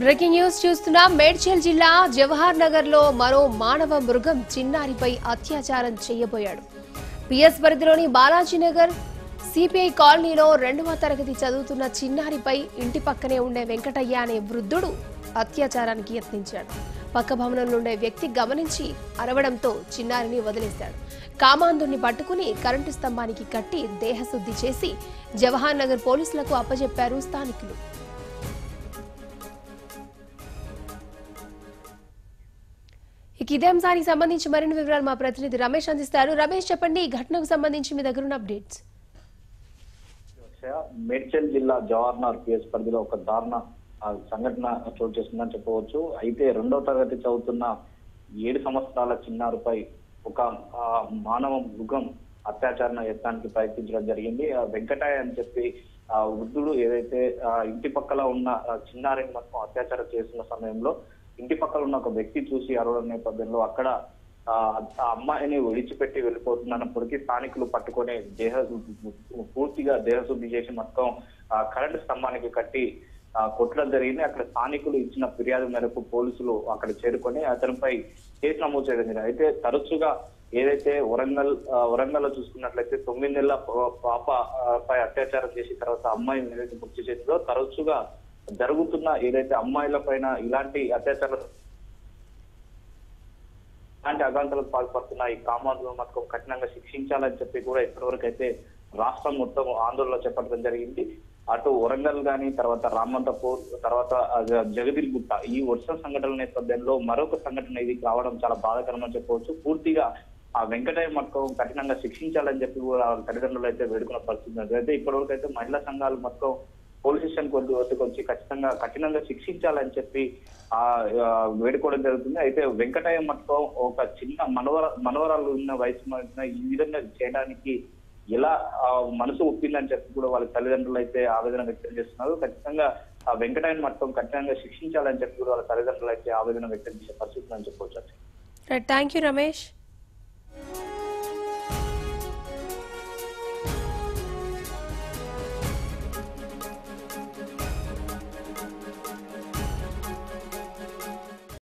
Breaking news చూస్తున్నాం మేడ్చల్ జిల్లా జవహర్ నగర్ లో మరో మానవ మృగం చిన్నారిపై అత్యాచారం చేయబోయాడు పిఎస్ పరిధిలోని బాలాజీనగర్ సిపిఐ కాలనీలో రెండవ తరగతి చదువుతున్న చిన్నారిపై ఇంటి పక్కనే ఉండే వెంకటయ్య అనే వృద్ధుడు అత్యాచారానికి యత్నించాడు పక్క భవనంలో ఉండే వ్యక్తి గమనించి అరవడంతో చిన్నారిని వదిలేశాడు కామాంధుణ్ణి పట్టుకుని కరెంటు స్తంభానికి కట్టి దేహశుద్ధి చేసి జవహర్ నగర్ పోలీసులకు అప్పజెప్పారు స్థానికులు ఇక ఇదే అంశానికి సంబంధించి మరిన్ని వివరాలు మా ప్రతినిధి రమేష్ అందిస్తారు రమేష్ చెప్పండి ఈ ఘటనకు సంబంధించి మీ దగ్గర ఉన్న అప్డేట్స్ మేడ్చల్ జిల్లా జవహర్లాల్ పిఎస్ పరిధిలో ఒక దారుణ ఆ, సంఘటన చోటు చేసుకుందని చెప్పవచ్చు అయితే రెండవ తరగతి చదువుతున్న ఏడు సంవత్సరాల చిన్నారుపై ఒక ఆ, మానవ మృగం అత్యాచారణ యత్నానికి ప్రయత్నించడం జరిగింది ఆ, వెంకటయ్య అని చెప్పి ఆ వృద్ధుడు ఏదైతే ఆ, ఇంటి పక్కల ఉన్న ఆ, చిన్నారిని మొత్తం అత్యాచారం చేస్తున్న సమయంలో ఇంటి పక్కల ఉన్న ఒక వ్యక్తి చూసి అరవడం నేపథ్యంలో అక్కడ ఆ ఆ అమ్మాయిని విడిచిపెట్టి వెళ్ళిపోతున్నప్పటికీ స్థానికులు పట్టుకొని దేహ పూర్తిగా దేహశుద్ధి చేసి మొత్తం ఆ కరెంటు స్తంభానికి కట్టి ఆ, కొట్టడం జరిగింది అక్కడ స్థానికులు ఇచ్చిన ఫిర్యాదు మేరకు పోలీసులు అక్కడ చేరుకొని అతనిపై కేసు నమోదు చేయడం జరిగింది అయితే తరచుగా ఏదైతే వరంగల్ ఆ, వరంగల్ లో చూసుకున్నట్లయితే తొమ్మిది నెలల పా- పాప ఆ, పై అత్యాచారం చేసిన తర్వాత అమ్మాయి ఏదైతే మృతి చేసిందో తరచుగా జరుగుతున్న ఏదైతే అమ్మాయిల పైన ఇలాంటి అత్యాచారాలు ఇలాంటి అగాంతలకు పాల్పడుతున్న ఈ కామాంధులను మొత్తం కఠినంగా శిక్షించాలని చెప్పి కూడా ఇప్పటివరకు అయితే రాష్ట్రం మొత్తం ఆందోళన చేపట్టడం జరిగింది అటు వరంగల్ గాని తర్వాత రామంతపూర్ తర్వాత జ- జగదిల్గుట్ట ఈ వర్ష సంఘటనల నేపథ్యంలో మరొక సంఘటన ఇది కావడం చాలా బాధాకరమని చెప్పవచ్చు పూర్తిగా ఆ వెంకటయ్య మొత్తం కఠినంగా శిక్షించాలని చెప్పి కూడా వాళ్ళ తల్లిదండ్రులు అయితే వేడుకున్న పరిస్థితి ఉంది. అయితే ఇప్పటివరకు అయితే మహిళా సంఘాలు మొత్తం పోలీస్ స్టేషన్ కొద్ది వద్దకు వచ్చి ఖచ్చితంగా కఠినంగా శిక్షించాలని చెప్పి ఆ ఆ, వేడుకోవడం జరుగుతుంది అయితే వెంకటయ్య మొత్తం ఒక చిన్న మనవర మనవరాలు ఉన్న వయసు మధ్యన ఈ విధంగా చేయడానికి ఎలా ఆ, మనసు ఒప్పిందని చెప్పి కూడా వాళ్ళ తల్లిదండ్రులు అయితే ఆవేదన వ్యక్తం చేస్తున్నారు ఖచ్చితంగా ఆ వెంకటయ్య మొత్తం కఠినంగా శిక్షించాలని చెప్పి కూడా వాళ్ళ తల్లిదండ్రులు అయితే ఆవేదన వ్యక్తం చేసే పరిస్థితి అని చెప్పవచ్చు థ్యాంక్ యూ రమేష్